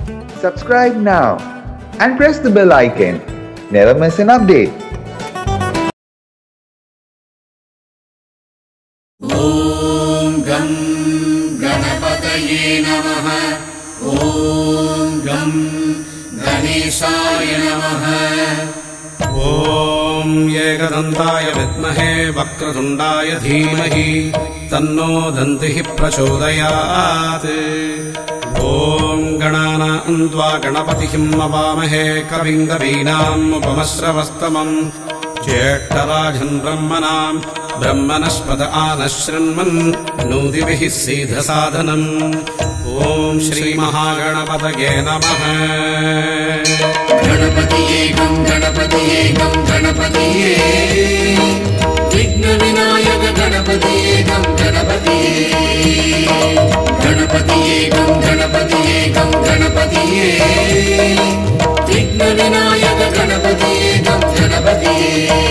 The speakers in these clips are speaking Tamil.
Subscribe now and press the bell icon. Never miss an update. ॐ गं गणपतये नमः ॐ गं गणेशाय नमः ॐ एकदन्ताय विद्महे वक्रतुण्डाय धीमहि तन्नो दन्तिः प्रचोदयात् ॐ गणानाम् त्वा गणपतिम् अवामहे कविम् कवीनाम् उपमश्रवस्तमम् ज्येष्ठराजन् ब्रह्मणाम् ब्रह्मणस्पद आनः शृण्वन् नूदिभिः सीधसाधनम् ॐ श्रीमहागणपतये नमः गणपतिये गं गणपतिये गं गणपतिये विघ्नविनायक गणपतिये गं गणपतिये गणपतिये गं गणपतिये गं गणपतिये विघ्नविनायक गणपतिये गं गणपतिये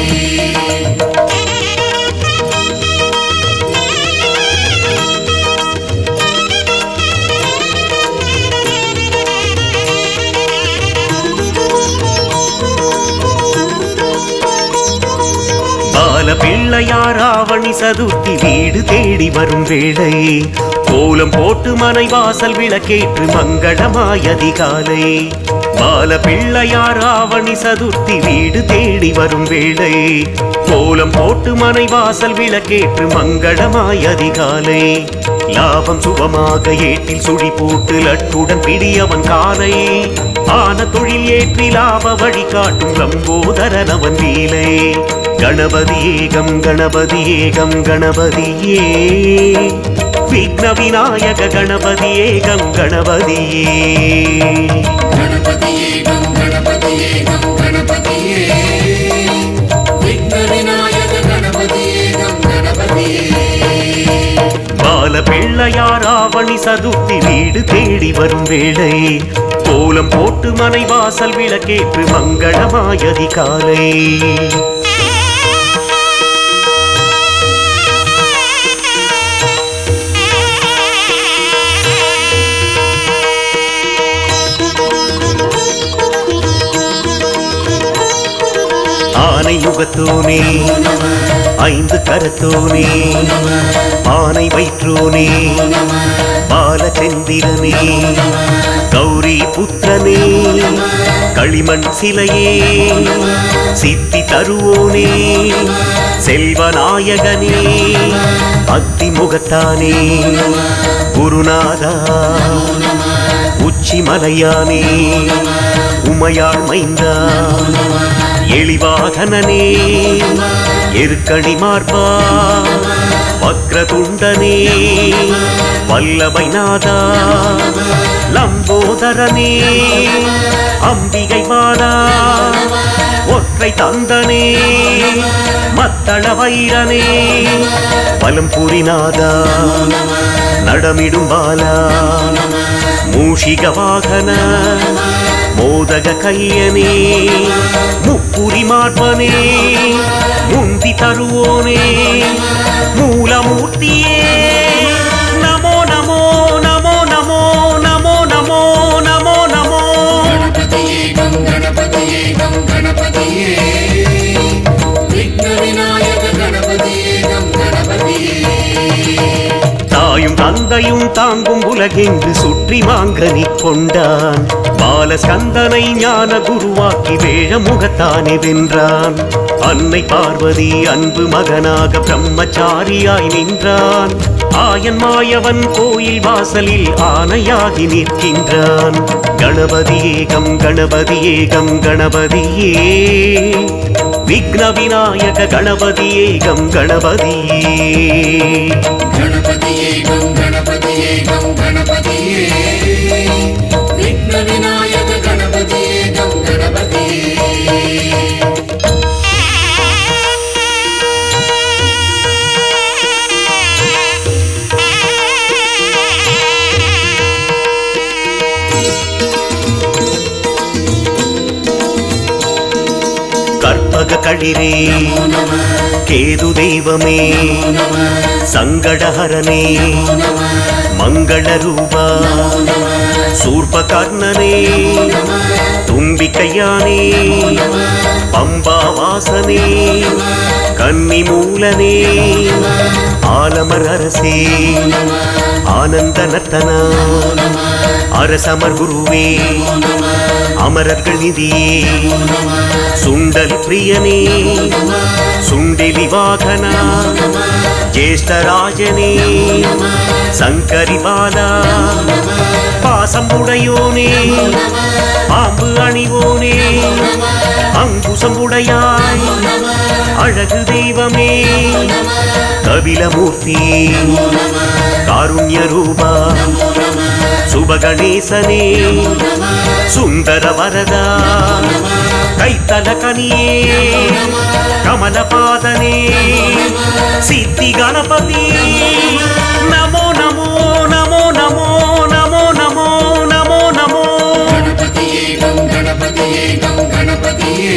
பால பிள்ளையார் ஆவணி சதுர்த்தி வீடு தேடி வரும் வேளை கோலம் போட்டு மனை வாசல் விளக்கேற்று மங்களமாய் அதிகாலை பால பிள்ளையார் ஆவணி சதுர்த்தி வீடு தேடி வரும் வேளை கோலம் போட்டு மனை வாசல் விளக்கேற்று மங்களமாய் அதிகாலை லாபம் சுகமாக ஏட்டில் சுழி போட்டு லட்டுடன் பிடியவன் காலை ஆன தொழில் ஏற்றி லாப வழி காட்டும் லம்போதரன் அவன் வீலை கணபதி ஏகம் கணபதி ஏகம் கணபதியே விக்ன விநாயக கணபதி ஏகம் கணபதியே गणपतिये गं गणपतिये गं गणपतिये विघ्नविनायक गणपतिये गं गणपतिये பால பிள்ளையார் ஆவணி சதுர்த்தி வீடு தேடி வரும் வேளை கோலம் போட்டு மனை வாசல் விளக்கேற்று மங்களமாய் அதிகாலை ஆனை யுகத்தோனே ஐந்து கரத்தோனே ஆனை வயிற்றோனே பாலச்சந்திரனே கௌரி புத்திரனே களிமண் சிலையே சித்தி தருவோனே செல்வநாயகனே அத்தி முகத்தானே குருநாதா உச்சி மலையானே உமையாள் மைந்தா எளிவாகனனே எருக்கணி மார்பா வக்ரதுண்டனே வல்லமை நாதா லம்போதரனே அம்பிகை மாலா ஒற்றை தந்தனே மத்தள வைரனே பலம் புரிநாதா நடமிடும் பாலா மூஷிக வாகன மோதக கையனே முப்புரி மாட்பனே முந்தி தருவோனே மூலமூர்த்தியே நமோ நமோ நமோ நமோ நமோ நமோ நமோ நமோ गणपतिये गं गणपतिये गं गणपतिये विघ्नविनायक गणपतिये गं गणपतिये தாயும் தந்தையும் தாங்கும் உலகெங்கு சுற்றி மாங்கனி கொண்டான் பாலஸ்கந்தனை ஞான குருவாக்கி வேழ முகத்தானே வென்றான் அன்னை பார்வதி அன்பு மகனாக பிரம்மச்சாரியாய் நின்றான் ஆயன் மாயவன் கோயில் வாசலில் ஆணையாகி நிற்கின்றான் கணபதி ஏகம் கணபதி ஏகம் கணபதியே விக்ன விநாயக கணபதி ஏகம் கணபதியே गणपतिये गं गणपतिये गं गणपतिये विघ्नविनायक गणपतिये गं गणपतिये கற்பக களிரே கேது தெய்வமே சங்கடஹரனே மங்கள ரூபா சூர்பகர்ணனே தும்பிக்கையானே பம்பா வாசனே கன்னி மூலனே ஆலமர் அரசே ஆனந்த நர்த்தனா அரசமர் குருவே அமரர்கள் நிதியே சுண்டல் பிரியனே சுண்டெலி வாகனா ஜேஷ்டராஜனே சங்கரி பாலா பாசம் உடையோனே பாம்பு அணிவோனே அங்குசம் உடையாய் அழகு தெய்வமே கபிலமூர்த்தி காருண்ய ரூபா சுபகணேசனே சுந்தர வரதா கைத்தல கனியே கமலபாதனே சித்தி கணபதி நமோ நமோ நமோ நமோ நமோ நமோ நமோ நமோ गणपतिये गं गणपतिये गं गणपतिये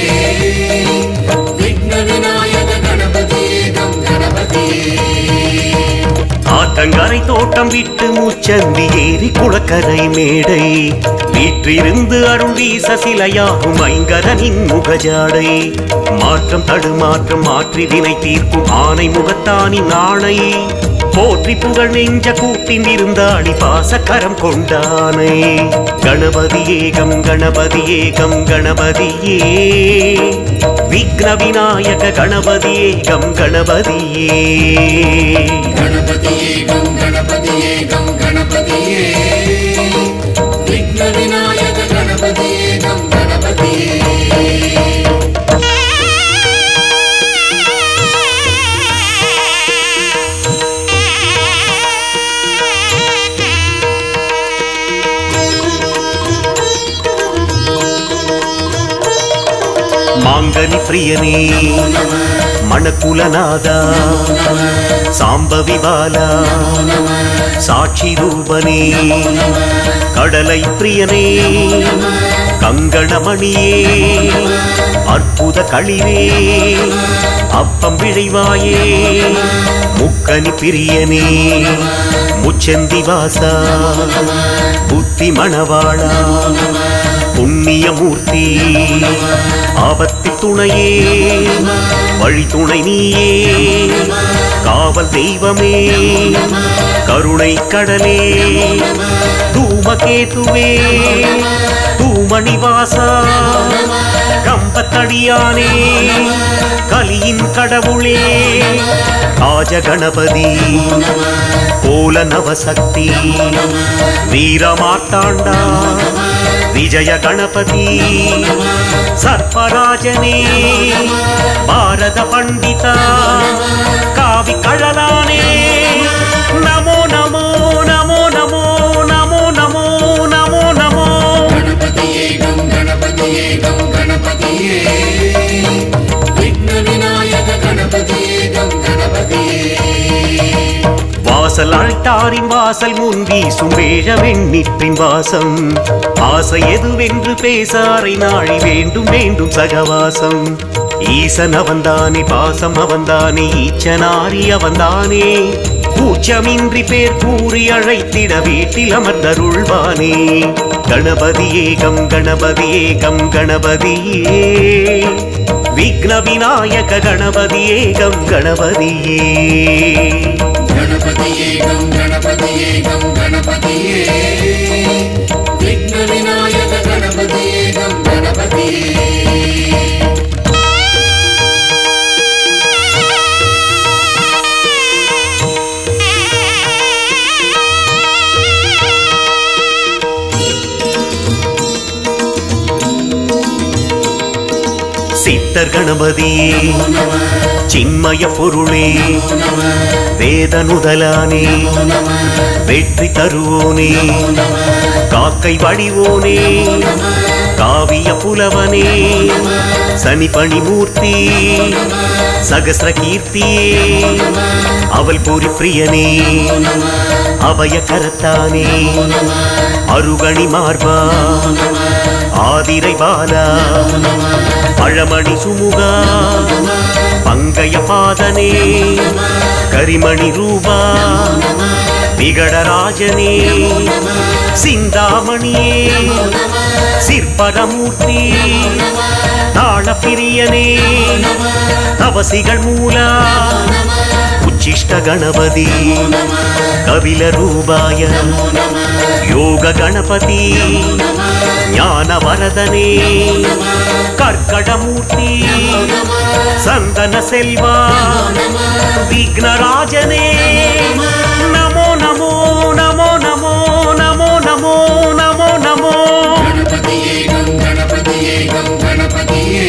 विघ्नविनायक गणपतिये गं गणपतिये ஆத்தங்கரை தோட்டம் விட்டு மூச்சந்தி ஏறி குளக்கரை மேடை வீற்றிருந்து அருள் வீச சிலையாகும் ஐங்கரனின் முகஜாடை மாற்றம் தடுமாற்றம் மாற்றி வினை தீர்க்கும் ஆனை முகத்தானின் ஆணை போற்றி புகழ் நெஞ்ச கூட்டின் இருந்தாடி பாசக்கரம் கொண்டானை கணபதி ஏகம் கணபதி ஏகம் கணபதியே விக்ன விநாயக கணபதி ஏகம் கணபதியே गणपतिये गं गणपतिये गं गणपतिये विघ्नविनायक गणपतिये गं गणपतिये மாங்கனி பிரியனே மணக்குலநாதா சாம்பவி பாலா சாட்சி ரூபனே கடலை பிரியனே கங்கணமணியே அற்புத களிவே அப்பம் விழைவாயே முக்கனி பிரியனே முச்சந்தி வாசா புத்தி மணவாளா புண்ணியமூர்த்தி ஆபத்தி துணையே வழி துணை நீயே காவல் தெய்வமே கருணை கடலே தூமகேதுவே தூமணி வாசா கம்பத்தடியானே கலியின் கடவுளே ராஜ கணபதி கோல நவசக்தி வீரமார்த்தாண்டா விஜய கணபதி சர்பராஜனே பாரத பண்டிதா காவி கழலானே நமோ நமோ நமோ நமோ நமோ நமோ நமோ நமோ गणपतिये गं गणपतिये गं गणपतिये विघ्नविनायक गणपतिये गं गणपतिये வாசல் அழைத்தாரின் வாசல் முன் வீசும் வேழ வெண்ணிற்றின் வாசம் ஆசை எதுவென்று பேசாரை நாழி வேண்டும் வேண்டும் சகவாசம் ஈசன் அவன்தானே பாசம் அவன்தானே ஈச்சனாரி அவன்தானே கூச்சமின்றி பேர் கூறி அழைத்திட வீட்டில் அமர்ந்தருள்வானே கணபதி ஏகம் கணபதி ஏகம் கணபதியே விக்ன விநாயக கணபதி ஏகம் கணபதியே गणपतिये गं गणपतिये गं गणपतिये विघ्नविनायक गणपतिये गं गणपतिये சித்தர் கணபதியே சின்மய பொருளே வேதனுதலானே வெற்றி தருவோனே காக்கை வடிவோனே காவிய புலவனே சனி பணிமூர்த்தி சகசிர கீர்த்தியே அவள் பூரி பிரியனே அபய கரத்தானே அருகணி மார்பா ஆதிரை பாலா பழமணி சுமுகா பங்கைய பாதனே கரிமணி ரூபா விகடராஜனே சிந்தாமணியே சிற்பரமூர்த்தி தாளப்பிரியனே தவசிகள் மூலா உச்சிஷ்ட கணபதி கபில ரூபாய யோக கணபதி ஞான வரதனே கர்க்கடமூர்த்தி சந்தன செல்வா விக்னராஜனே நமோ நமோ நமோ நமோ நமோ நமோ நமோ நமோ गणपतियेकं गणपतियेकं गणपतिये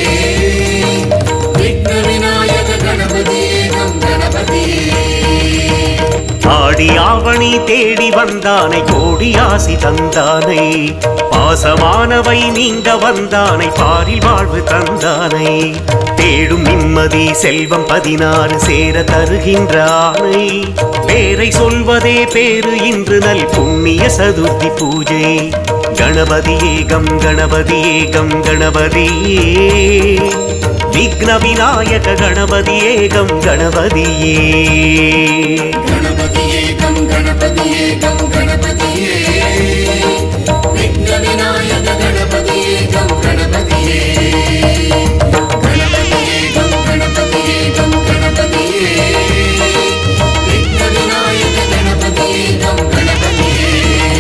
विघ्नविनायक गणपतियेकं गणपतिये ஆடி ஆவணி தேடி வந்தானை கோடி ஆசி தந்தானை பாசமானவை நீங்க வந்தானை பாரில் வாழ்வு தந்தானை தேடும் நிம்மதி செல்வம் பதினாறு சேர தருகின்றானை பேரை சொல்வதே பேரு இன்று நல் புண்ணிய சதுர்த்தி பூஜை கணபதி ஏகம் கணபதி ஏகம் கணபதியே விக்ன விநாயக கணபதி ஏகம் கணபதியே गणपतियेकं गणपतियेकं गणपतिये विघ्नविनायक गणपतियेकं गणपतिये गणपतियेकं गणपतियेकं गणपतिये विघ्नविनायक गणपतियेकं गणपतिये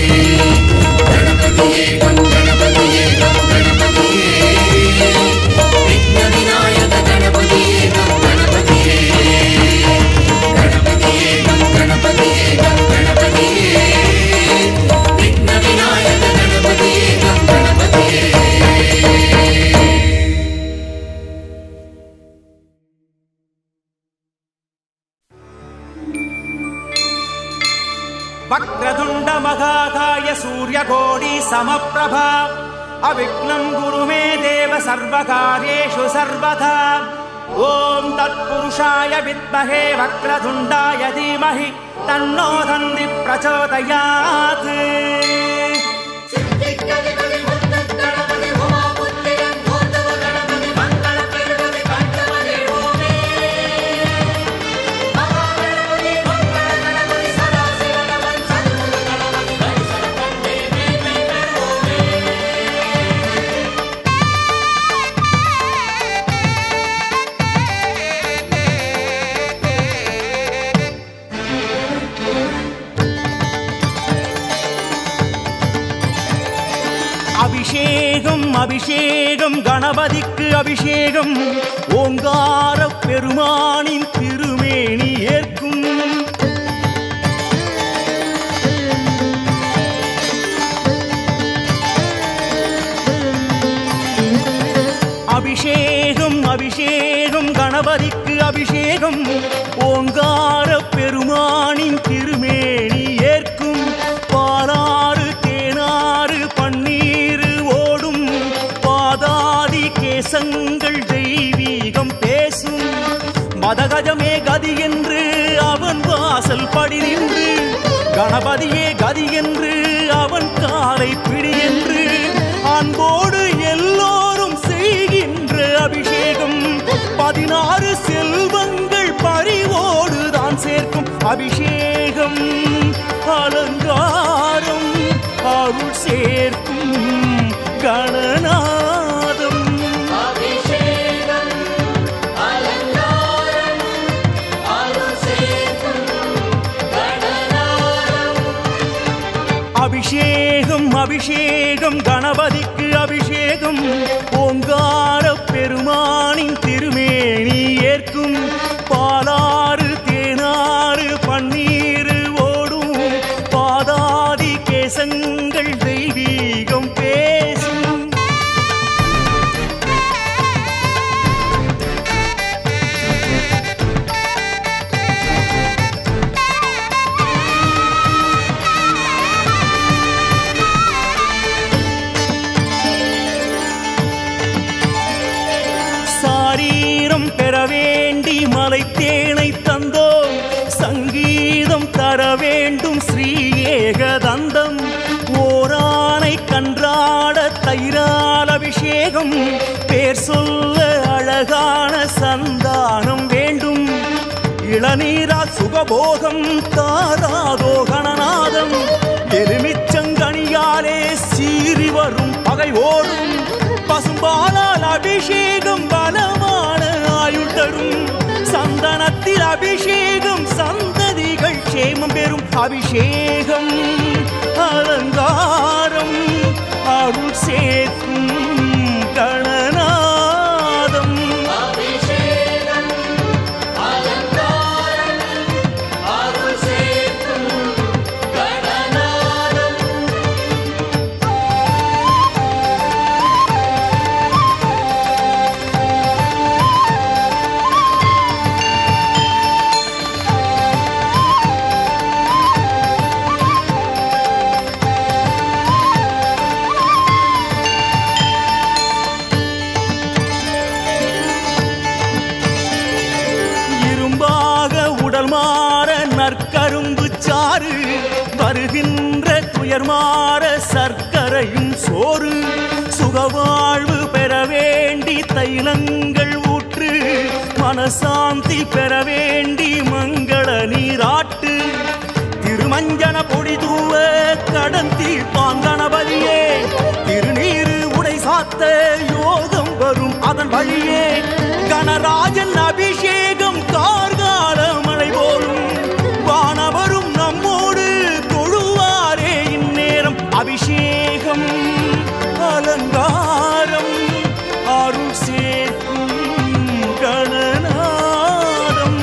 गणपतियेकं गणपतियेकं गणपतिये विघ्नविनायक गणपतियेकं गणपतिये गणपतियेकं गणपतियेकं गणपतिये विघ्नविनायक गणपतियेकं गणपतिये वक्रतुण्ड मघाकाय सूर्यकोटि समप्रभा अविघ्नं गुरु मे देव सर्वकार्येषु सर्वथा ॐ तत्पुरुषाय विद्महे वक्रतुण्डाय धीमहि तन्नो धन्ति प्रचोदयात् அபிஷேகம் அபிஷேகம் கணபதிக்கு அபிஷேகம் ஓங்கார பெருமானின் திருமேனி ஏற்கும் அபிஷேகம் அபிஷேகம் கணபதிக்கு அபிஷேகம் ஓங்கார பெருமானின் திருமேனி ஏற்கும் பாலாறு தேனாறு பன்னீர் ஓடும் பாதாதி கேசங்கள் தெய்வீகம் பேசும் மதகஜமே கதி என்று அவன் வாசல் படி நின்று கணபதியே கதி என்று அவன் காலை பிடி என்று அன்போடு எல்லோரும் செய்கின்ற அபிஷேகம் பதினாறு செல்வங்கள் பறிவோடு தான் சேர்க்கும் அபிஷேகம் அலங்காரம் அருள் சேர்க்கும் கணநாதம் அபிஷேகம் அபிஷேகம் கணபதிக்கு அபிஷேகம் ஓங்கார பெருமானின் திருமேனி ஏற்கும் பாலாறு தேனாறு பன்னீர் ஓடும் பாதாதி கேசங்கள் தெய்வீகம் பேசும் சாரீரம் பெற வேண்டி மலை தேனை தந்தோம் சங்கீதம் தர வேண்டும் ஸ்ரீ ஏகதந்தம் ஓரானை கன்றாட தைரால் அபிஷேகம் பேர் சொல்ல அழகான சந்தானம் வேண்டும் இள இளநீரா சுகபோகம் தாராதோ கணநாதம் எலுமிச்சங்கனியாலே சீறி வரும் பகை ஓடும் பசும்பாலால் அபிஷேகம் பலமான ஆயுள் தரும் சந்தனத்தில் அபிஷேகம் சந்ததிகள் க்ஷேமம் பெறும் அபிஷேகம் அலங்காரம் அருள் சேர்க்கும் கணநாதம் இரும்பாக உடல் மாற நற்கரும்பு சாறு வருகின்ற துயர் மாற சர்க்கரையும் சோறு சுகவாழ்வு பெற வேண்டி தைலங்கள் ஊற்று மனசாந்தி பெற வேண்டி மங்கள நீராட்டு திருமஞ்சன பொடி தூவ கடன் தீர்ப்பான் கணபதியே திருநீரு உடை சாத்த யோகம் வரும் அதன் வழியே கணராஜன் அபிஷேகம் கார்கால மழை போலும் வானவரும் நம்மோடு தொழுவாரே இந்நேரம் அபிஷேகம் அலங்காரம் அருள் சேர்க்கும் கணநாதம்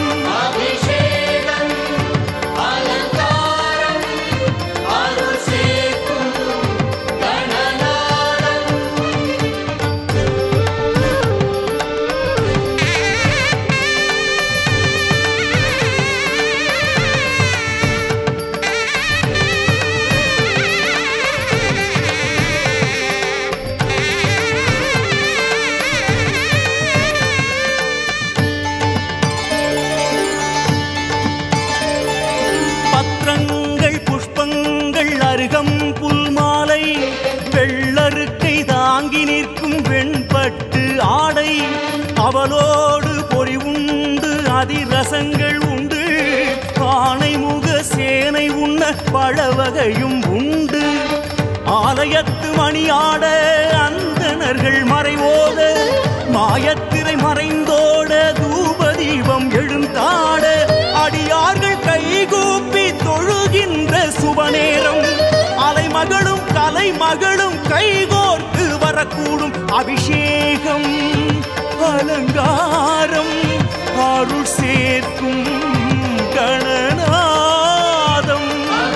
பத்திரங்கள் புஷ்பங்கள் அருகம் புல் மாலை வெள்ளருக்கை தாங்கி நிற்கும் வெண்பட்டு ஆடை அவளோடு பொறி உண்டு அதிரசங்கள் உண்டு ஆனை முக சேனை உண்ண பழவகையும் உண்டு ஆலயத்து மணியாட அந்தணர்கள் மறைவோத மாயத்திரை மறைந்தோட தூப தீபம் எழுந்தாட அடியார்கள் கைகூப்பி தொழுகின்ற சுபநேரம் அலைமகளும் கலைமகளும் கைகோர்த்து வரக்கூடும் அபிஷேகம் அலங்காரம் அருள் சேர்க்கும் கணநாதம்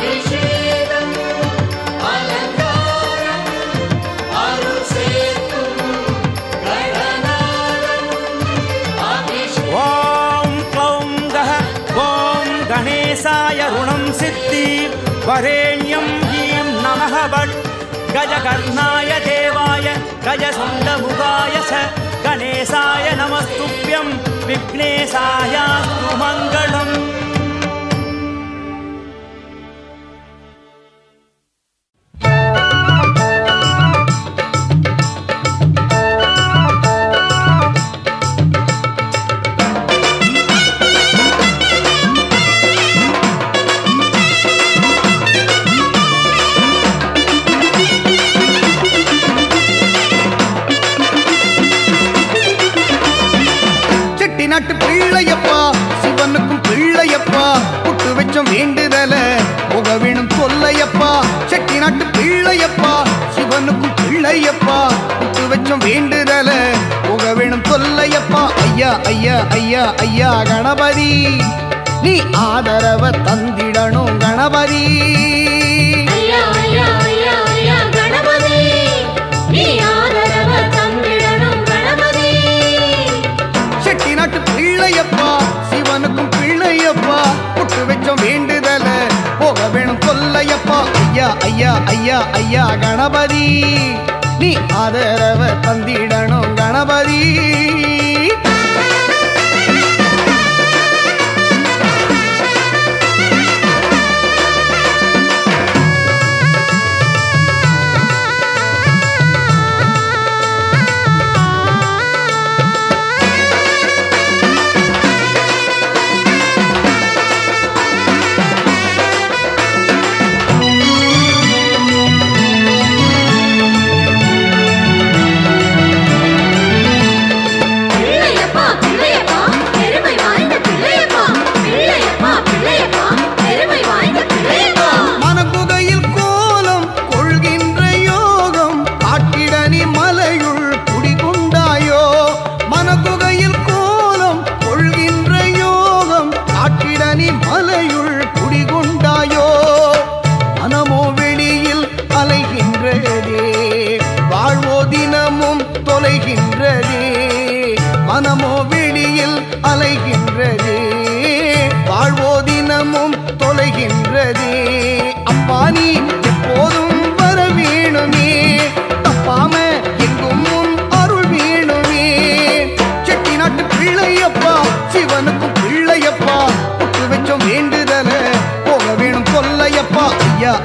ஓம் க்ளௌம் கஹ ஓம் கணேசாய ருணம் சித்தி வரேண்யம் ஈம் நமः பட் கஜகர்ணாய தேவாய கஜசுண்டமுகாய ச கணேசாய நமஸ்துभ्यं விக்னேசாயாஸ்து மங்களம் செட்டி நாட்டு பிள்ளையப்பா சிவனுக்கும் பிள்ளையப்பா புட்டு வச்சம் வேண்டுதல புக வேணும் கொல்லையப்பா செட்டி நாட்டு பிள்ளையப்பா சிவனுக்கும் பிள்ளையப்பா புட்டு வச்சம் வேண்டுதல புக வேணும் கொல்லையப்பா ஐயா ஐயா ஐயா ஐயா கணபதி நீ ஆதரவ தந்திடணும் கணபதி ஐயா ஐயா ஐயா ஐயா கணபதி நீ ஆதரவ தந்திடணும் கணபதி செட்டி நாட்டு பிள்ளையப்பா சிவனுக்கும் பிள்ளையப்பா புட்டு வச்சோம் வேண்டுதல போக வேணும் கொல்லையப்பா ஐயா ஐயா ஐயா ஐயா கணபதி நீ ஆதரவ தந்திடணும் கணபதி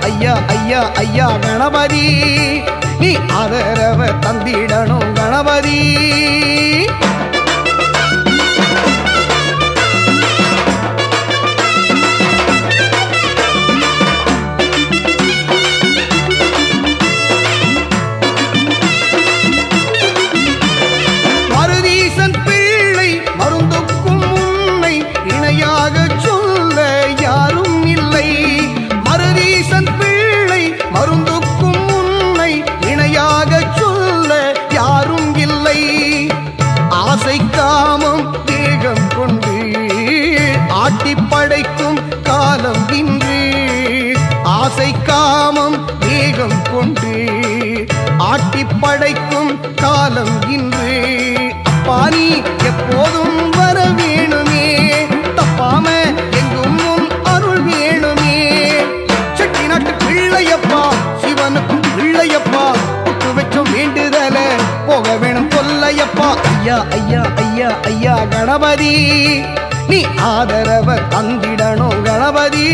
ஐயா ஐயா ஐயா கணபதி நீ ஆதரவ தந்திடணும் கணபதி மருதீசன் பிள்ளை மருந்துக்கும் உன்னை இணையாக சொல்ல யாரும் இல்லை மருதீசன் பிள்ளை மருந்துக்கும் உன்னை இணையாக சொல்ல யாரும் இல்லை ஆசை காமம் வேகம் கொண்டு ஆட்டி படைக்கும் காலம் இன்று ஆசை காமம் வேகம் கொண்டு ஆட்டி படைக்கும் காலம் இன்று அப்பா நீ எப்போதும் வர வேணுமே தப்பாம எங்கும் உன் அருள் வேணுமே செட்டி நாட்டு பிள்ளையப்பா சிவனுக்கும் பிள்ளையப்பா புட்டு வச்சோம் வேண்டுதல போக வேணும் கொல்லையப்பா ஐயா ஐயா ஐயா ஐயா கணபதி நீ ஆதரவ தந்திடணும் கணபதி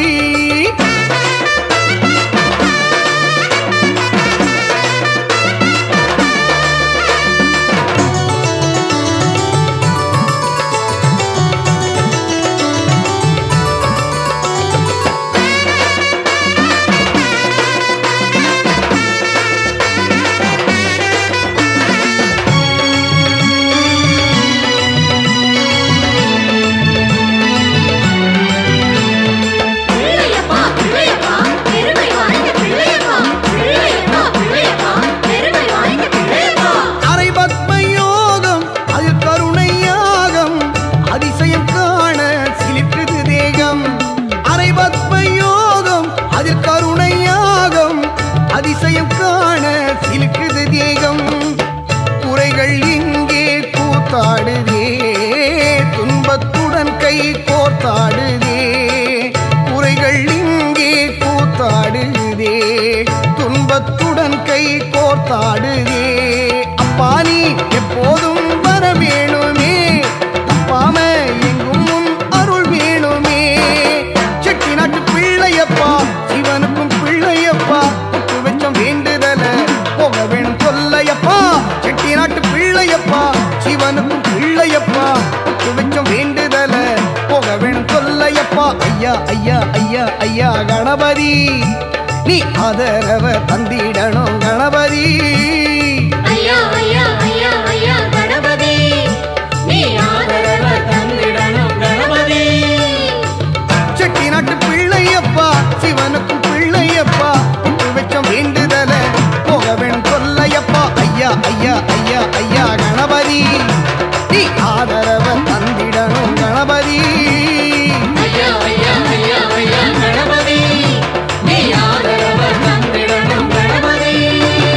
பிள்ளையப்பா பிள்ளையப்பா பெருமை வாய்ந்த பிள்ளையப்பா பிள்ளையப்பா பிள்ளையப்பா பெருமை வாய்ந்த பிள்ளையப்பா அரை பத்ம யோகம் அது கருணை யாகம் அதிசயம் காண சிலிர்க்குது தேகம் அரை பத்ம யோகம் அது கருணை யாகம் அதிசயம் காண சிலிர்க்குது தேகம் குறைகள் இங்கே கூத்தாடுதே துன்பத்துடன் கை கோர்த்தாடுதே குறைகள் இங்கே கூத்தாடுதே துன்பத்துடன் கை கோர்த்தாடுதே அப்பா நீ எப்போதும் வர வேணுமே தப்பாம எங்கும் உன் அருள் வேணுமே செட்டி நாட்டு பிள்ளையப்பா சிவனுக்கும் பிள்ளையப்பா புட்டு வச்சம் வேண்டுதல போக வேணும் கொல்லையப்பா செட்டி நாட்டு பிள்ளையப்பா சிவனுக்கும் பிள்ளையப்பா புட்டு வச்சம் வேண்டுதல போக வேணும் கொல்லையப்பா ஐயா ஐயா ஐயா ஐயா கணபதி நீ ஆதரவ தந்திடணும் கணபதி ஐயா ஐயா ஐயா ஐயா கணபதி நீ ஆதரவ தந்திடணும் கணபதி செட்டி நாட்டு பிள்ளையப்பா சிவனுக்கும் பிள்ளையப்பா புட்டு வச்சம் வேண்டுதல போக வேணும் கொல்லையப்பா ஐயா ஐயா ஐயா ஐயா கணபதி நீ ஆதரவ தந்திடணும் கணபதி ஐயா ஐயா ஐயா ஐயா கணபதி நீ ஆதரவ தந்திடணும் கணபதி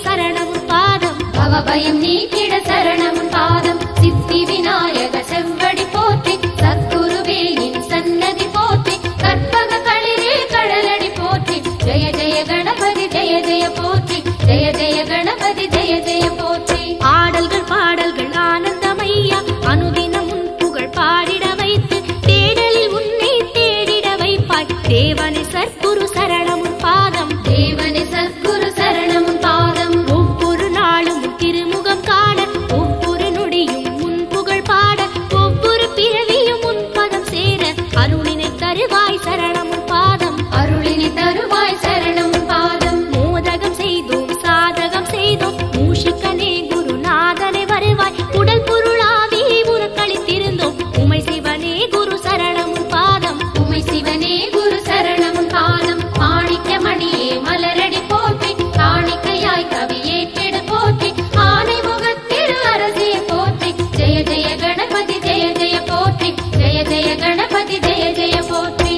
சரணம் பாதம் பவபயம் நீக்கிட சரணம் பாதம் சித்தி விநாயக செவ்வடி போற்றி சத்குருவேயின் சன்னதி போற்றி கற்பக களிரே கடலடி போற்றி ஜெய ஜெய கணபதி ஜெய ஜெய போற்றி ஜெய ஜெய கணபதி ஜெய ஜெய போற்றி ஆடல்கள் பாடல்கள் ஆனந்தமையா அனுதினம் உன் புகழ் பாடிட வைத்து தேடலில் உன்னை தேடிட வைப்பாய் தேவனை சற்குரு சரணம் பாதம் தேவனை சற்குரு சரணம் பாதம் ஒவ்வொரு நாளும் உன் திருமுகம் காண ஒவ்வொரு நொடியும் உன் புகழ் பாட ஒவ்வொரு பிறவியும் உன் பதம் சேர அருளினை தருவாய் சரணம் பாதம் அருளினை தருவாய் சரணம் பாதம் மோதகம் செய்தோம் சாதகம் செய்தோம் மூஷிக்கனே குருநாதனை வருவாய் உடல் பொருளாவி உருக்களித்திருந்தோம் உமை சிவனே குரு சரணம் பாதம் உமை சிவனே குரு சரணம் பாதம் மாணிக்க மணியே மலரடி போற்றி காணிக்கையாய் கவியேற்றிடு போற்றி ஆனை முகத்திரு அரசே போற்றி ஜெய ஜெய கணபதி ஜெய ஜெய போற்றி ஜெய ஜெய கணபதி ஜெய ஜெய போற்றி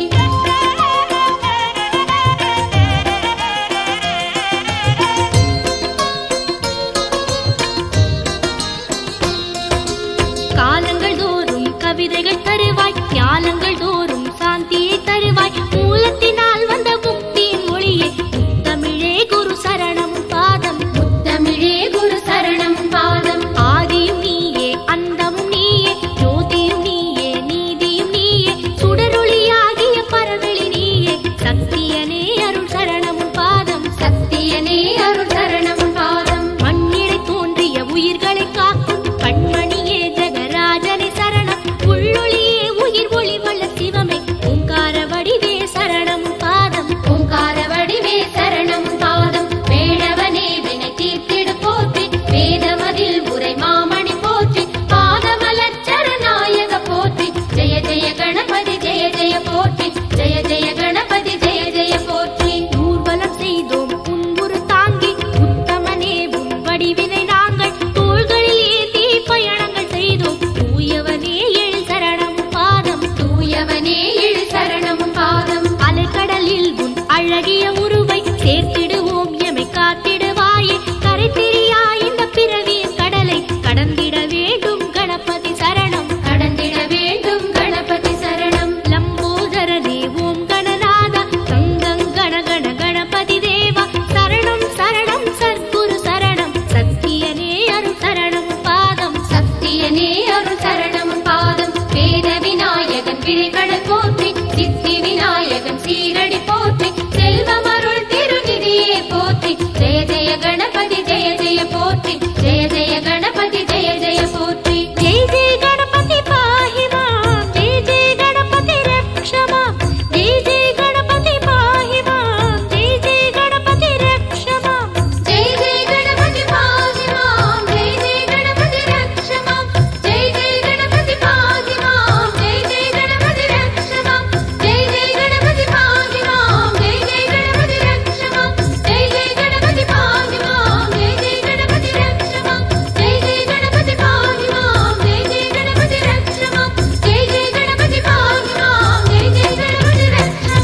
காலங்கள் தோறும் கவிதைகள் தருவாய் ஞானங்கள் தோறும் சாந்தியை தருவாய் மூலத்தினால் வந்த முக்தியின் மொழியே தமிழே குரு சரணம் பாதம் தமிழே குரு சரணம் பாதம் ஆதியும் நீயே அந்தமும் நீயே ஜோதியும் நீயே நீதியும் நீயே சுடரொளியாகிய பரவெளி நீயே சத்தியனே அருள் சரணம் பாதம் சத்தியனே அருள் சரணம் பாதம் மண்ணிடை தோன்றிய உயிர்களை காக்கும் கண்மணியே ஜெகராஜனை சரணம் உள்ளொளியே உயிர் ஒளி வல்ல சிவமே ஓங்கார வடிவே சரணம் பாதம் ஓங்கார வடிவே சரணம் பாதம் வேடவனே வினை தீர்த்திடு போற்றி வேதமதில் உரை மாமணி போற்றி பாதமலர் சரணாயக போற்றி ஜெய ஜெய கணபதி ஜெய ஜெய போற்றி ஜெய ஜெய கணபதி ஜெய ஜெய போற்றி ஊர்வலம் செய்தோம் உன்புரு தாங்கி உத்தமனே உன் வடிவினை நாங்கள் தோள்களில் ஏந்தி பயணங்கள் செய்தோம் தூயவனே எழு சரணம் பாதம் தூயவனே எழு சரணம் பாதம் அலைக்கடலில் உன் அழகிய உருவை சேர்த்திடுவோம் எமை காத்திடுவாயே கரை தெரியாய் இந்த பிறவியின் கடலை கடந்திட வேண்டும் கணபதி சரணம் கடந்திட வேண்டும் கணபதி சரணம் லம்போதரனே ஓம் கணநாத கங்கம் கண கண கணபதி தேவா சரணம் சரணம் சத்குரு சரணம் சத்தியனே அருள் சரணம் பாதம் சத்தியனே அருள் சரணம் பாதம் வேத விநாயகன் கிழிகடல் போற்றி சித்தி விநாயகன் சீரடி போற்றி செல்வம் அருள் திருநிதியே போற்றி ஜெய ஜெய கணபதி ஜெய ஜெய போற்றி ஜெய ஜெய கணபதி ஜெய ஜெய போற்றி ஜெய ஜெய கணபதி பாஹி மாம் ஜெய ஜெய கணபதி ரக்ஷ மாம் ஜெய ஜெய கணபதி பாஹி மாம் ஜெய ஜெய கணபதி ரக்ஷ மாம் ஜெய ஜெய கணபதி பாஹி மாம் ஜெய ஜெய கணபதி ரக்ஷ மாம் ஜெய ஜெய கணபதி பாஹி மாம் ஜெய ஜெய கணபதி ரக்ஷ மாம் ஜெய ஜெய கணபதி பாஹி மாம் ஜெய ஜெய கணபதி ரக்ஷ மாம் ஜெய ஜெய கணபதி பாஹி மாம் ஜெய ஜெய கணபதி ரக்ஷ மாம் ஜெய ஜெய கணபதி பாஹி மாம் ஜெய ஜெய கணபதி ரக்ஷ மாம் ஜெய ஜெய கணபதி பாஹி மாம் ஜெய ஜெய கணபதி ரக்ஷ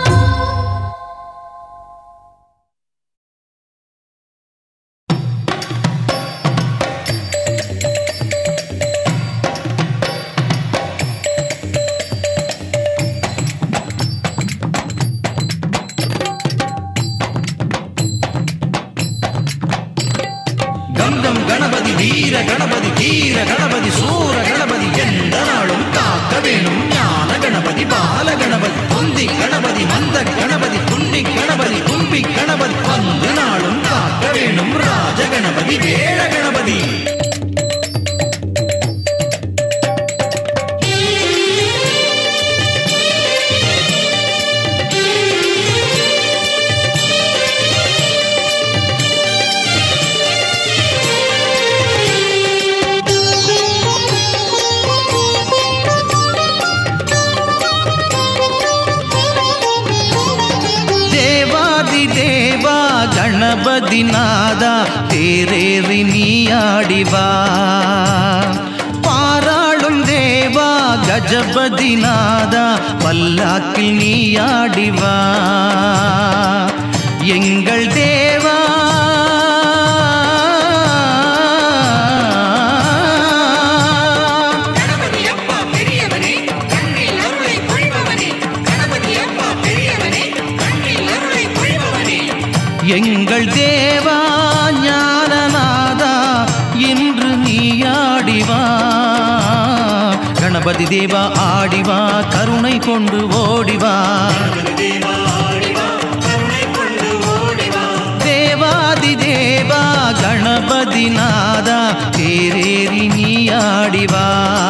மாம் கங்கம் கணபதி வீர கணபதி தீர கணபதி சூர கணபதி எந்த நாளும் காக்க வேணும் ஞான கணபதி பால கணபதி குந்தி கணபதி மந்த கணபதி குண்டி கணபதி கும்பி கணபதி அந்த நாளும் காக்க வேணும் ராஜ கணபதி வேட கணபதி ದೇವಾದಿ ದೇವ ಗಣಪತಿ ನಾದ ತೇರೇರಿ ನೀಯಾಡಿವಾ பாராளும் தேவா கஜபதி நாதா பல்லாக்கில் நீயாடிவா எங்கள் தேவா கணபதி தேவா ஆடிவா கருணை கொண்டு ஓடிவா தேவாதி தேவா கணபதி நாதா தேரேறி நீ ஆடிவா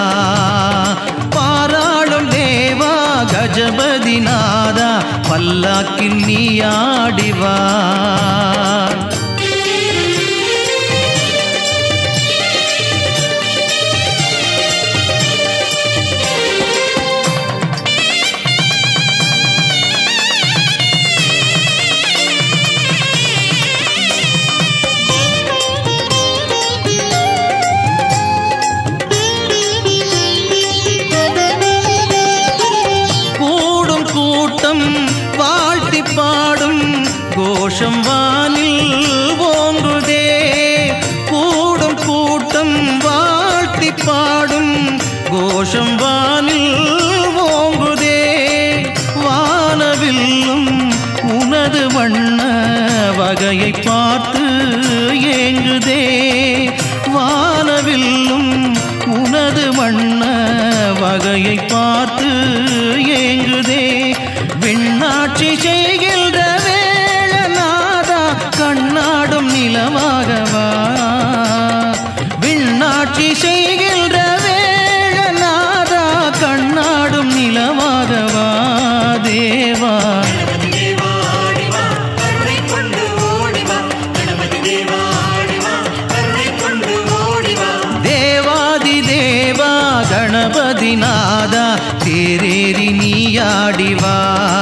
பாராளும் தேவா கஜபதி நாதா பல்லாக்கில் நீ ஆடிவா கூடும் கூட்டம் வாழ்த்தி பாடும் கோஷம் வானில் ஓங்குதே கூடும் கூட்டம் வாழ்த்தி பாடும் கோஷம் வானில் ஓங்குதே வானவில்லும் உனது வண்ண வகையை பார்த்து ஏங்குதே வானவில்லும் உனது வண்ண வகையை பார்த்து ஏங்குதே விண்ணாட்சி செய்கின்ற வேளநாதா கண்ணாடும் நிலமாகவா விண்ணாட்சி செய்கின்ற வேளநாதா கண்ணாடும் நிலமாகவா தேவா தேவாதி தேவா கணபதி நாதா தேரேறி நீயாடிவா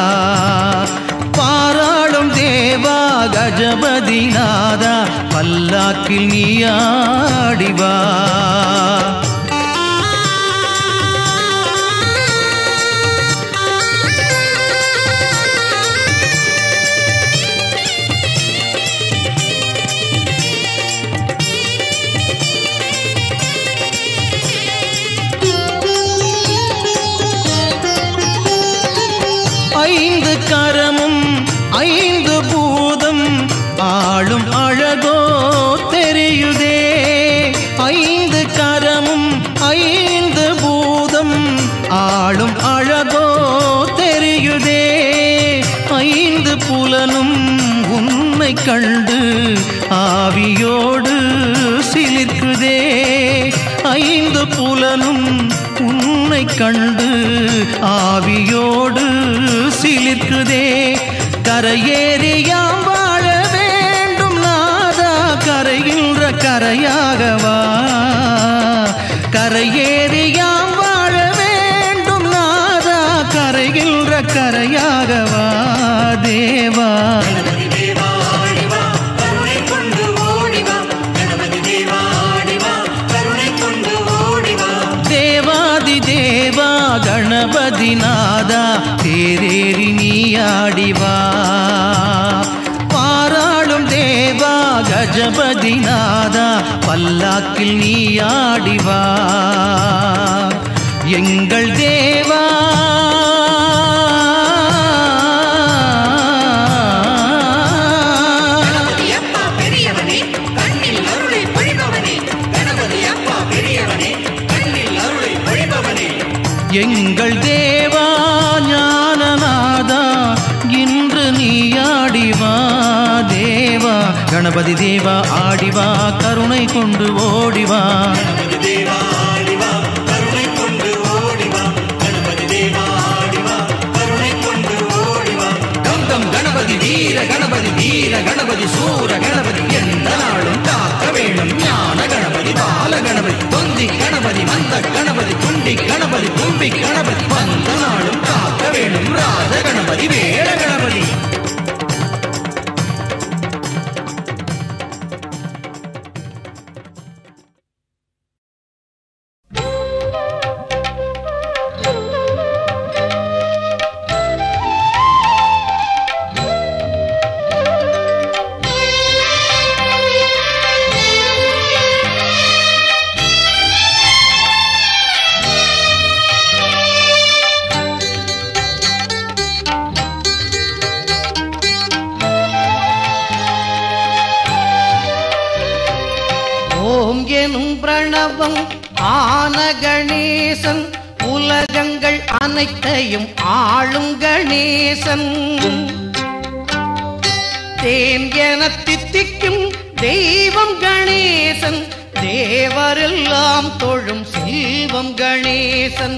பாராளும் தேவா கஜபதி நாதா பல்லாக்கில் நீயாடிவா ஐந்து கரமும் ஐந்து பூதம் ஆளும் அழகோ தெரியுதே ஐந்து கரமும் ஐந்து பூதம் ஆளும் அழகோ தெரியுதே ஐந்து புலனும் உன்னை கண்டு ஆவியோடு சிலிர்க்குதே ஐந்து புலனும் உன்னை கண்டு ஆவியோடு சிலிர்க்குதே கரையேறியாம் வாழ வேண்டும் நாதா கரைகின்ற கரையாகவா கரையேறியாம் வாழ வேண்டும் நாதா கரைகின்ற கரையாகவா தேவா தேவாதி தேவா கணபதி நாதா தேரேறி நீயாடிவா பாராளும் தேவா கஜபதி நாதா பல்லாக்கில் நீயாடிவா எங்கள் தேவா எங்கள் தேவா ஞானநாதா இன்று நீயாடிவா தேவா கணபதி தேவா ஆடிவா கருணை கொண்டு ஓடிவா கம் கம் கணபதி வீர கணபதி தீர கணபதி சூர கணபதி எந்த நாளும் காக்க வேணும் ஞான கணபதி பால கணபதி தொந்தி கணபதி மந்த கணபதி துண்டி கணபதி தும்பி கணபதி வந்த நாளும் காக்க வேணும் ராஜ கணபதி வேட கணபதி ஓம் எனும் பிரணவம் ஆன கணேசன் உலகங்கள் அனைத்தையும் ஆளும் கணேசன் தேன் என தித்திக்கும் தெய்வம் கணேசன் தேவரெல்லாம் தொழும் செல்வம் கணேசன்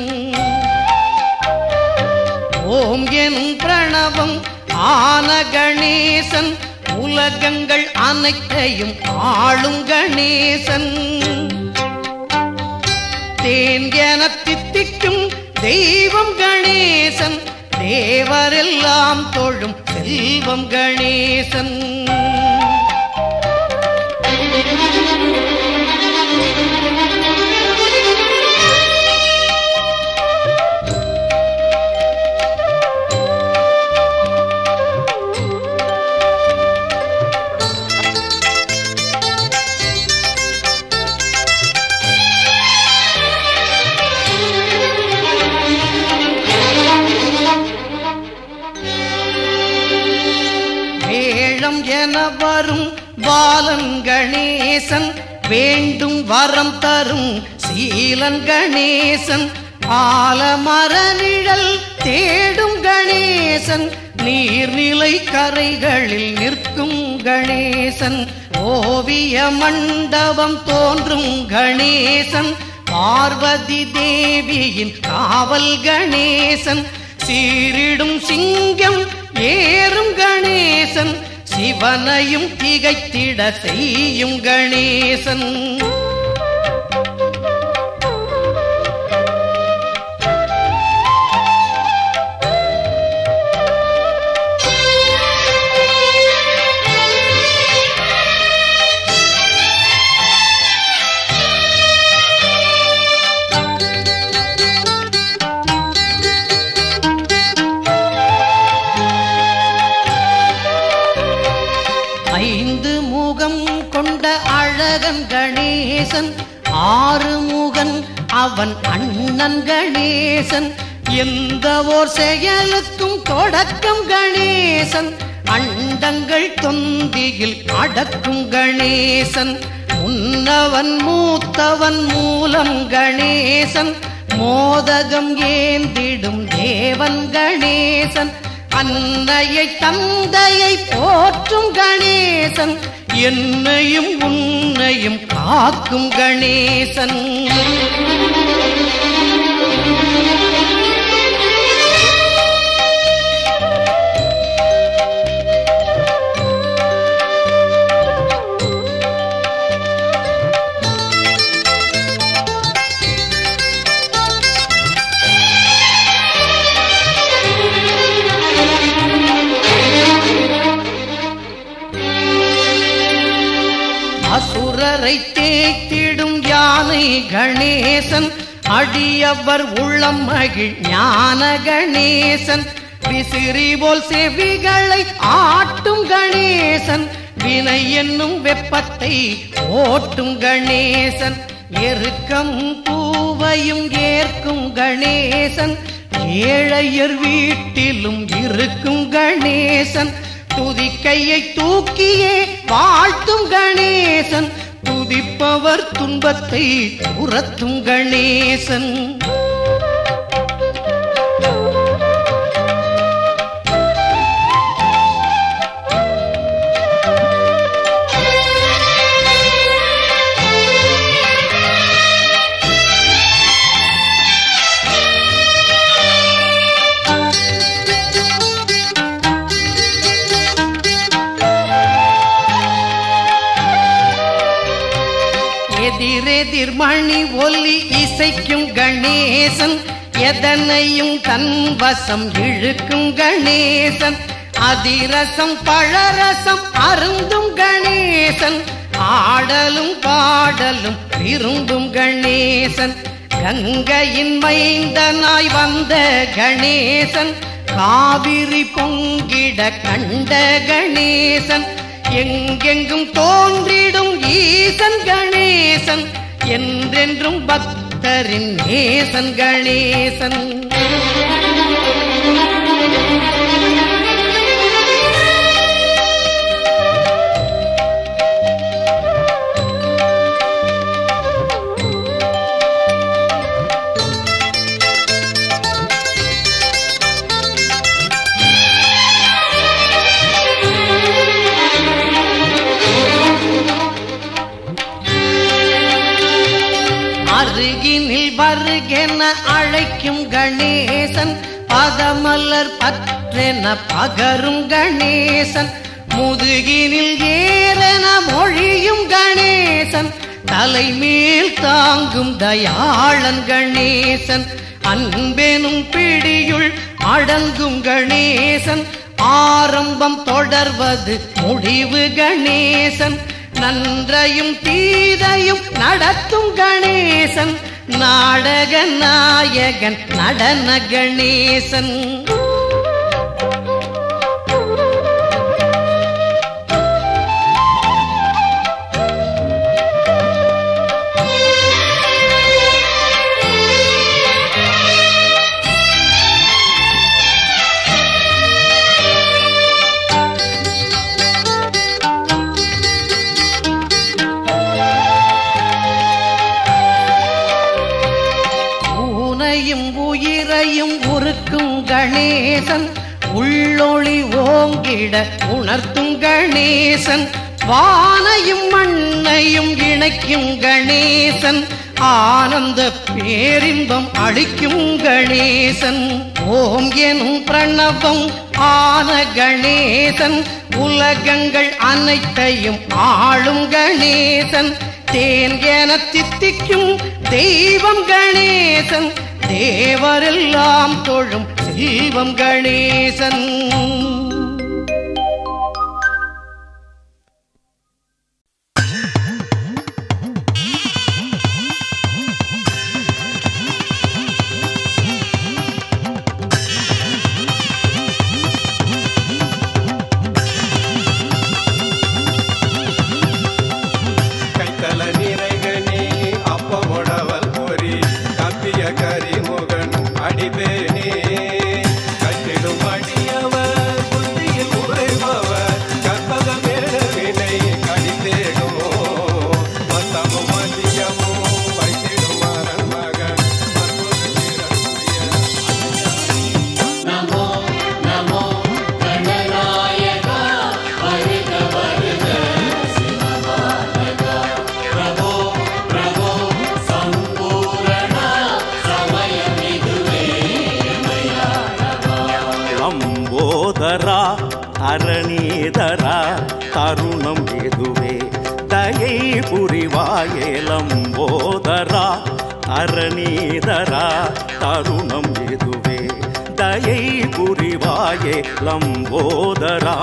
ஓம் எனும் பிரணவம் ஆன கணேசன் உலகங்கள் அனைத்தையும் ஆளும் கணேசன் தேன் என தித்திக்கும் தெய்வம் கணேசன் தேவரெல்லாம் தொழும் செல்வம் கணேசன் வேழம் என வரும் பாலன் கணேசன் வேண்டும் வரம் தரும் சீலன் கணேசன் ஆலமர நிழல் தேடும் கணேசன் நீர்நிலை கரைகளில் நிற்கும் கணேசன் ஓவிய மண்டபம் தோன்றும் கணேசன் பார்வதி தேவியின் காவல் கணேசன் சீரிடும் சிங்கம் ஏறும் கணேசன் சிவனையும் திகைத்திட செய்யும் கணேசன் ஐந்து முகம் கொண்ட அழகன் கணேசன் ஆறு முகன் அவன் அண்ணன் கணேசன் எந்த ஓர் செயலுக்கும் தொடக்கம் கணேசன் அண்டங்கள் தொந்தியில் அடக்கும் கணேசன் முன்னவன் மூத்தவன் மூலம் கணேசன் மோதகம் ஏந்திடும் தேவன் கணேசன் அன்னையை தந்தையை போற்றும் கணேசன் என்னையும் உன்னையும் காக்கும் கணேசன் அசுரரை தேய்த்திடும் யானை கணேசன் அடியவர் உள்ளம் மகிழ் ஞான கணேசன் விசிறி போல் செவிகளை ஆட்டும் கணேசன் வினை என்னும் வெப்பத்தை ஓட்டும் கணேசன் எருக்கம் பூவையும் ஏற்கும் கணேசன் ஏழையர் வீட்டிலும் இருக்கும் கணேசன் துதிக்கையை தூக்கியே வாழ்த்தும் கணேசன் துதிப்பவர் துன்பத்தை துரத்தும் கணேசன் எதிரெதிர் மணி ஒலி இசைக்கும் கணேசன் எதனையும் தன் வசம் இழுக்கும் கணேசன் அதிரசம் பழரசம் அருந்தும் கணேசன் ஆடலும் பாடலும் விரும்பும் கணேசன் கங்கையின் மைந்தனாய் வந்த கணேசன் காவிரி பொங்கிட கண்ட கணேசன் எங்கெங்கும் தோன்றிடும் ஈசன் கணேசன் என்றென்றும் பக்தரின் நேசன் கணேசன் வருகென அழைக்கும் கணேசன் பதமலர் பற்றென பகரும் கணேசன் முதுகினில் ஏறென மொழியும் கணேசன் தலைமேல் தாங்கும் தயாளன் கணேசன் அன்பெனும் பிடியுள் அடங்கும் கணேசன் ஆரம்பம் தொடர்வது முடிவு கணேசன் நன்றையும் தீதையும் நடத்தும் கணேசன் நாடக நாயகன் நடன கணேசன் ஊனையும் உயிரையும் உருக்கும் கணேசன் உள்ளொளி ஓங்கிட உணர்த்தும் கணேசன் வானையும் மண்ணையும் இணைக்கும் கணேசன் ஆனந்த பேரின்பம் அளிக்கும் கணேசன் ஓம் எனும் பிரணவம் ஆன கணேசன் உலகங்கள் அனைத்தையும் ஆளும் கணேசன் தேன் என தித்திக்கும் தெய்வம் கணேசன் தேவரெல்லாம் தொழும் செல்வம் கணேசன் கைத்தல நிறைகனி அப்பமுடவல் பொறி கப்பிய கரிமுகன் அடிபேனே கட்டிடும் அடியவர் புத்தியில் உரைபவர் கற்பக மேடவினை கடித்தேடுமோ மத்தமும் மதியமும் வைத்திடும் மரன் மகன் நமோ நமோ கணநாயகா வருக வருக சிவபாலகா பிரபோ பிரபோ சம்பூரணா சமயமிதுவே லம்போதரா அரணீதரா தருணம் எதுவே தயை புரிவாயே லம்போதரா அரணீதரா தருணம் எதுவே தயை புரிவாயே லம்போதரா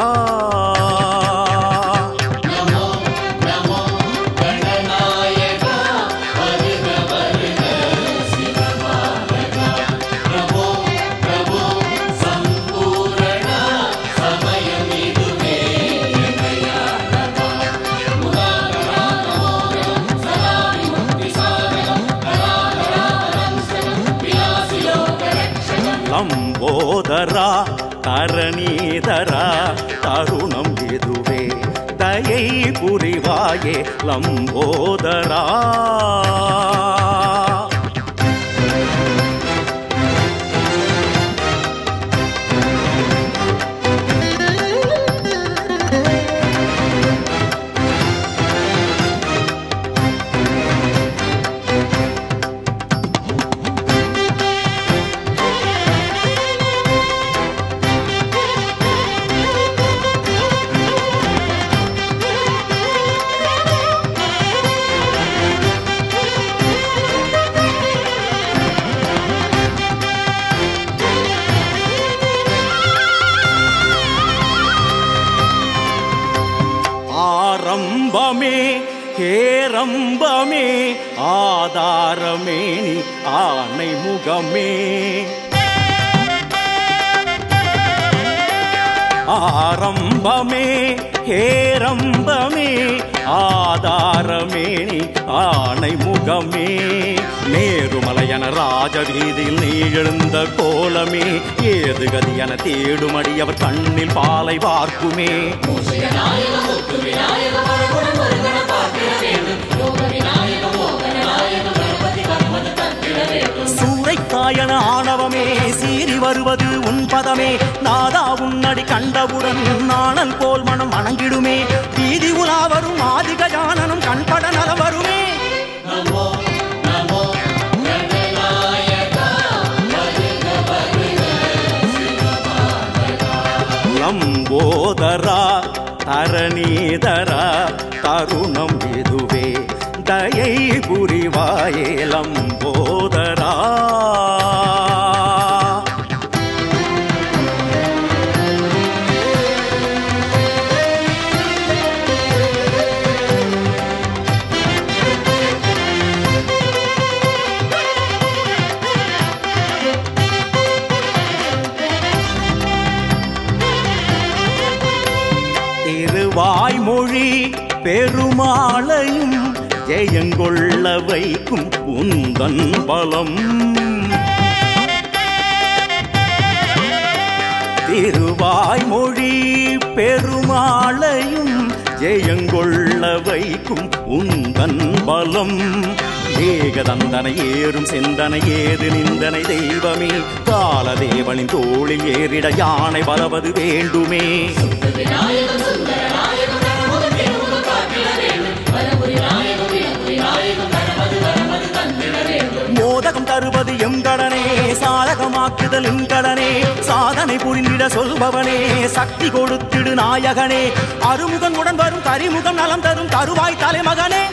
நமோ நமோ கணநாயகா வருக வருக சிவபாலகா பிரபோ பிரபோ சம்பூரணா சமயமிதுவே எமையானவா முதாகரா நமோகம் சதாமி முக்தி சாதகம் கராகராவரம்சனம் விலாசிலோகரட்சகம் லம்போதரா தரணீதரா தருணம் எதுவே தயை புரிவாயே லம்போதரா ஆரம்பமே ஹேரம்பமே ஆதாரமே நீ ஆனை முகமே ஆரம்பமே ஹேரம்பமே ஆதாரமே நீ ஆணை முகமே நேருமலையன ராஜவீதியில் நீ எழுந்த கோலமே ஏது கதியன தேடுமடி அவர் கண்ணில் பாலை வார்க்குமே சூறைக்காயன ஆணவமே சீறி வருவது உன் பதமே நாதா உன்னடி கண்டவுடன் நாணல் போல் மனம் வணங்கிடுமே வீதி உலா வரும் ஆதிக ஜானனும் கண்பட நலம் வருமே நமோ நமோ கணநாயகா தரணீதரா தருணம் இதுவே தயை புரிவாயேலம் போதரா திருவாய்மொழி பெருமாளையும் ஜெயங்கொள்ள வைக்கும் உந்தன் பலம் திருவாய்மொழி பெருமாளையும் ஜெயங்கொள்ள வைக்கும் உந்தன் பலம் ஏகதந்தனை ஏறும் சிந்தனை ஏது நிந்தனை தெய்வமே காலதேவனின் தோளில் ஏறிட யானை வரவது வேண்டுமே மோதகம் தருவது எம் கடனே சாதகமாக்குதல் எம் கடனே சாதனை புரிந்திட சொல்பவனே சக்தி கொடுத்திடு நாயகனே அருமுகன் உடன் வரும் கரிமுகன் நலம் தரும் தருவாய் தலைமகனே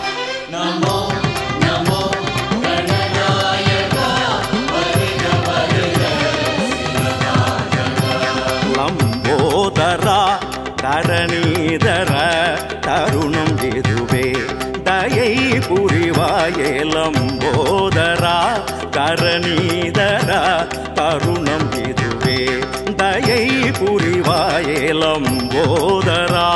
லம்போதரா தரணீதர தருணம் இதுவே தயை புரிவாயே லம்போதரா கரணீதரா தருணம் இதுவே தயை புரிவாயே லம்போதரா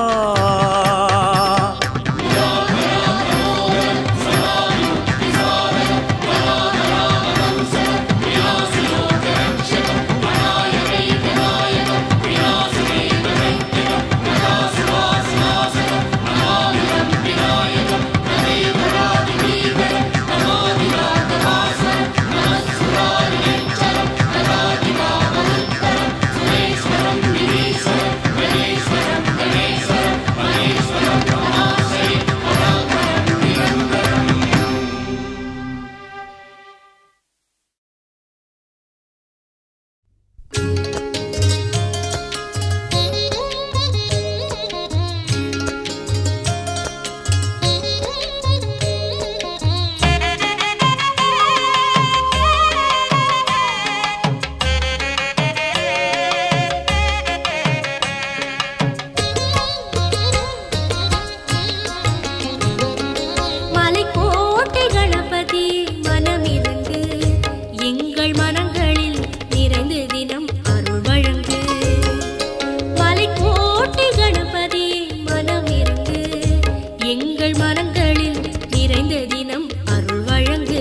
மலைக்கோட்டை கணபதி மனமிரங்கு எங்கள் மனங்களில் நிறைந்து தினம் அருள் வழங்கு மலைக்கோட்டை கணபதி மனமிரங்கு எங்கள் மனங்களில் நிறைந்த தினம் அருள் வழங்கு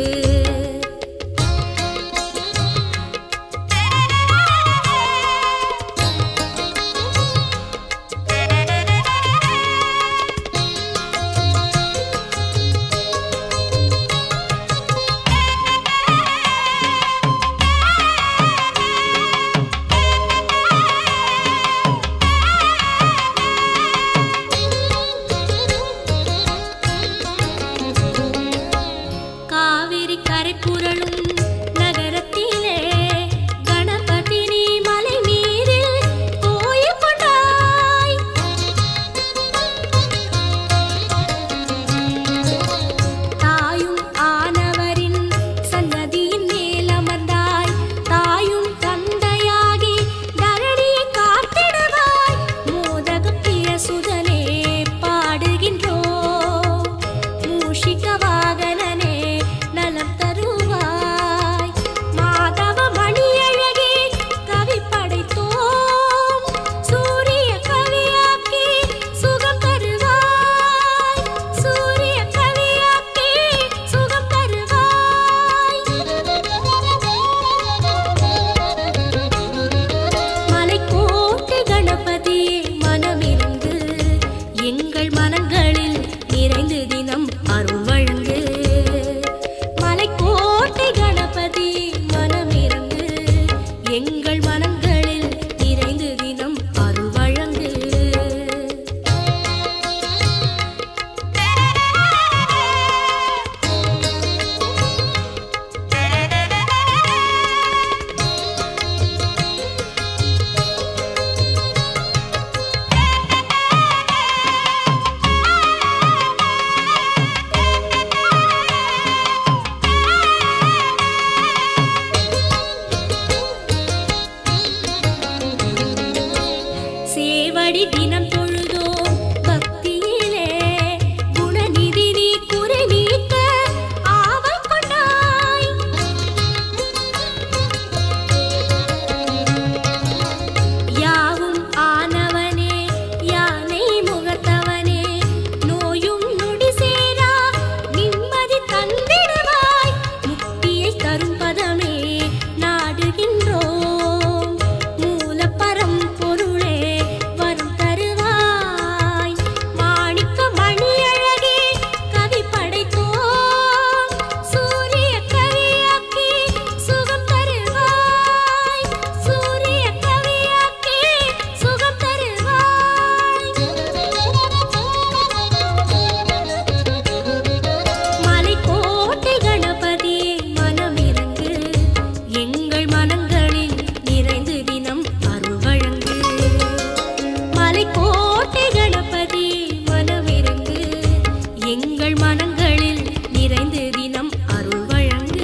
காவிரி கரை புரளும் நகரத்திலே கணபதி நீ மலை மீதில் கோயில் கொண்டாய் தாயும் ஆனவரின் சன்னதியின் மேல் அமர்ந்தாய் தாயும் தந்தையாகி தரணியை காத்திடுவாய் மோதக பிரியசுதனே பாடுகின்றோம் மூஷிக வாகனனே நலம் தருவாய் மாதவ மணியழகே கவி படைத்தோம் சூரிய கவியாக்கி சுகம் தருவாய் சூரிய கவியாக்கி சுகம் தருவாய் மலைக்கோட்டை கணபதி மனமிருந்து எங்கள் மனங்களில் நிறைந்து தினம் அருள் எங்கள் மனங்களில் நிறைந்து தினம் அருள் வழங்கு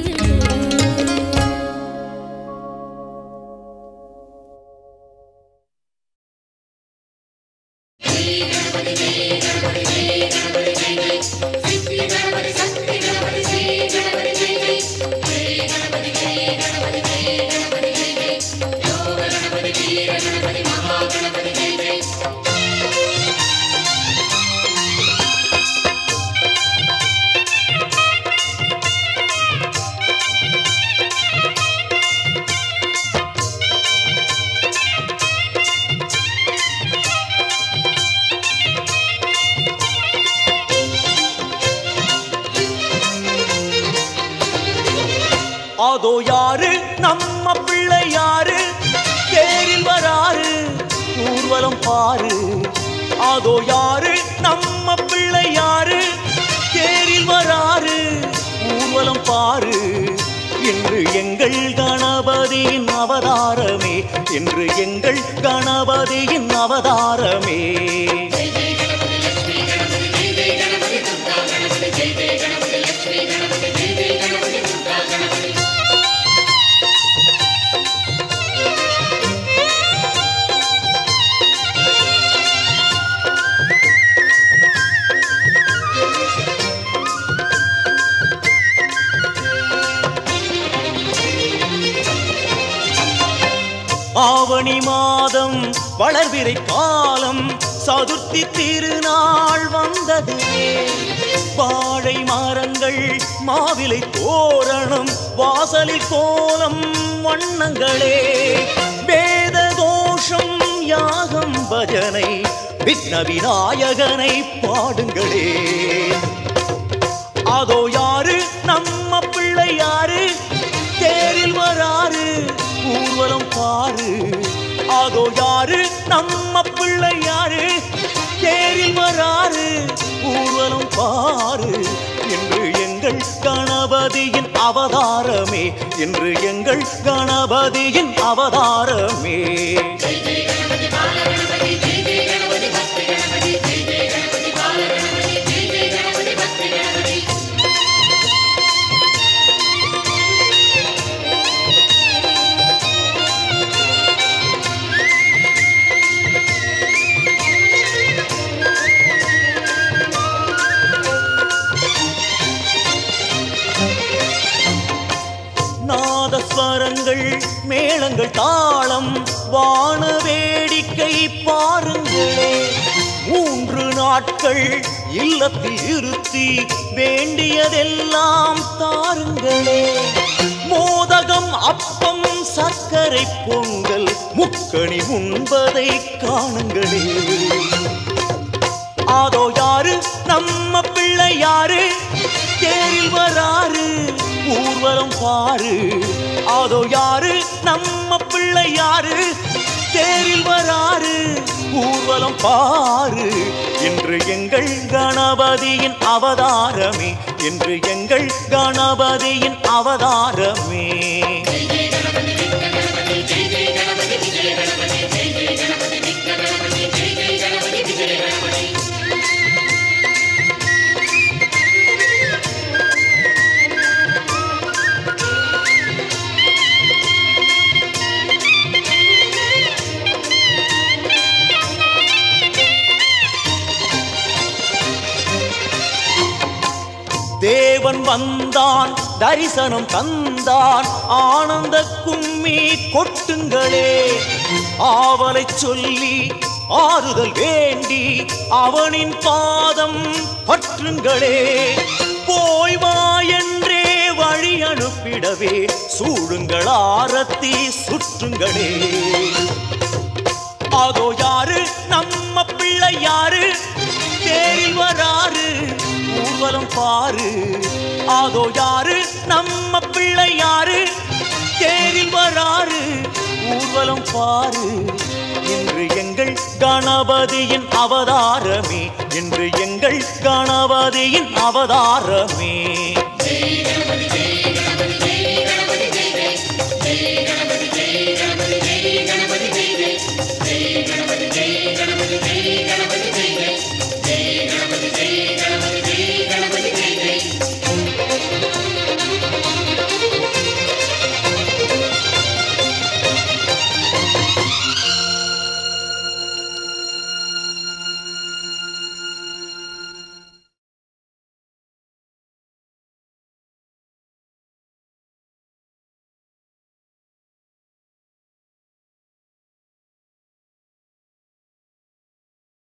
அதோ யாரு நம்ம பிள்ளை யாரு தேரில் வராரு ஊர்வலம் பாரு அதோ யாரு நம்ம பிள்ளை யாரு தேரில் வராரு ஊர்வலம் பாரு இன்று எங்கள் கணபதியின் அவதாரமே இன்று எங்கள் கணபதியின் அவதாரமே ஆவணி மாதம் வளர்விரை காலம் சதுர்த்தி திருநாள் வந்ததுவே வாழை மரங்கள் மாவிலை தோரணம் வாசலில் கோலம் வண்ணங்களே வேத கோஷம் யாகம் பஜனை விக்ன விநாயகனை பாடுங்களே அதோ யாரு நம்ம பிள்ளை யாரு தேரில் வராரு ஊர்வலம் பாரு அதோ யாரு நம்ம பிள்ளை யாரு தேரில் வராரு ஊர்வலம் பாரு என்று எங்கள் கணபதியின் அவதாரமே என்று எங்கள் கணபதியின் அவதாரமே நாதஸ்வரங்கள் மேளங்கள் தாளம் வான வேடிக்கை பாருங்களே மூன்று நாட்கள் இல்லத்தில் இருத்தி வேண்டியதெல்லாம் தாருங்களே மோதகம் அப்பம் சர்க்கரை பொங்கல் முக்கணி உண்பதை காணுங்களே அதோ யாரு நம்ம பிள்ளை யாரு தேரில் வராரு ஊர்வலம் பாரு அதோ யாரு நம்ம பிள்ளை யாரு தேரில் வராரு ஊர்வலம் பாரு என்று எங்கள் கணபதியின் அவதாரமே என்று எங்கள் கணபதியின் அவதாரமே தேவன் வந்தான் தரிசனம் தந்தான் ஆனந்த கும்மி கொட்டுங்களே ஆவலை சொல்லி ஆறுதல் வேண்டி அவனின் பாதம் பற்றுங்களே போய் வா என்றே வழி அனுப்பிடவே சூடுங்கள் ஆரத்தி சுற்றுங்களே அதோ யாரு நம்ம பிள்ளை யாரு தேரில் வராரு ஊர்வலம் பாரு அதோ யாரு நம்ம பிள்ளை யாரு தேரில் வராரு ஊர்வலம் பாரு இன்று எங்கள் கணபதியின் அவதாரமே இன்று எங்கள் கணபதியின் அவதாரமே